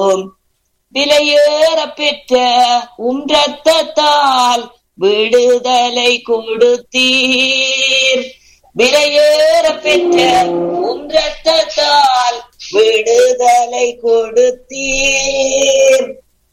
விலையேற பெற்ற உம் ரத்தத்தால் விடுதலை கொடுத்தீர் விலையேற பெற்ற உம் ரத்தத்தால் விடுதலை கொடுத்தீர்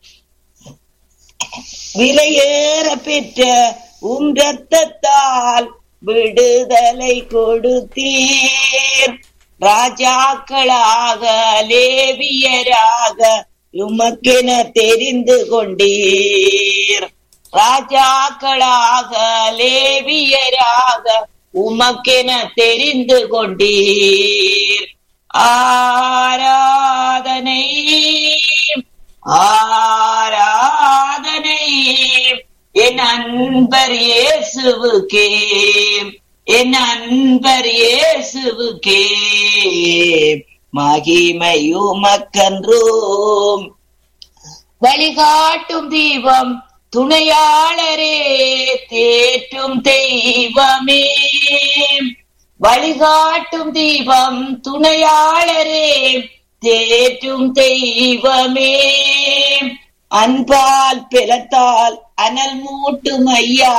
விலையேற பெற்ற உம் ரத்தத்தால் விடுதலை கொடுத்தீர் ராஜாக்களாக லேவியராக உமக்கென தெரிந்து கொண்டீர் ராஜாக்களாக லேவியராக உமக்கென தெரிந்து கொண்டீர் ஆராதனை ஆராதனை என் அன்பர் இயேசுவுக்கே என் அன்பர் இயேசுவுக்கே மகிமையுமக்கன்றோம் வழிகாட்டும் தீபம் துணையாளரே தேற்றும் தெய்வமே வழிகாட்டும் தீபம் துணையாளரே தேற்றும் தெய்வமே அன்பால் பிறத்தால் அனல் மூட்டும் ஐயா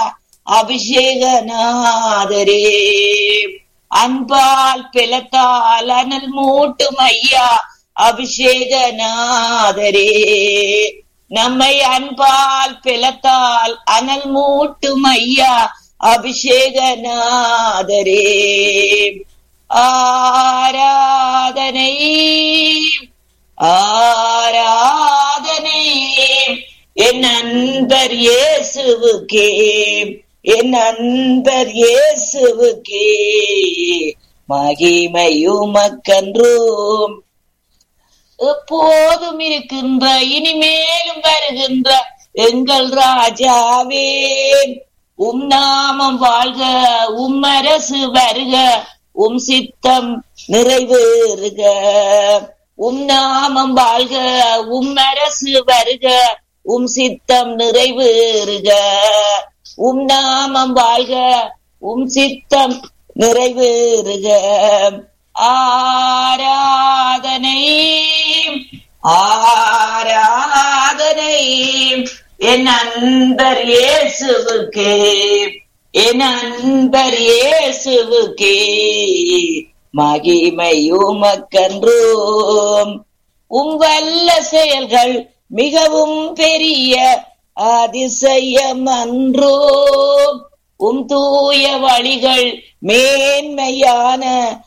அபிஷேகநாதரே அன்பால் பிளத்தால் அனல் மூட்டும் ஐயா அபிஷேகநாதரே நம்மை அன்பால் பிளத்தால் அனல் மூட்டும் ஐயா அபிஷேகநாதரே ஆராதனை ஆராதனை என் அன்பர் இயேசுவுக்கே என் அன்பர் இயேசுவுக்கே மகிமையுமக்கன்றோம் எப்போதும் இருக்கின்ற இனிமேலும் வருகின்ற எங்கள் ராஜாவே உம் நாமம் வாழ்க உம் அரசு வருக உம் சித்தம் நிறைவேறுக உம் நாமம் வாழ்க உம் அரசு வருக உம் சித்தம் நிறைவேறுக உம் நாமம் வாழ்க உம் சித்தம் நிறைவேறுக ஆராதனை ஆராதனை என் அன்பர் இயேசுவுக்கே என் அன்பர் இயேசுவுக்கே மகிமையுமக்கன்றோம் உம் வல்ல செயல்கள் மிகவும் பெரிய அதிசயம் அன்றோம் உம் தூய வழிகள் மேன்மையான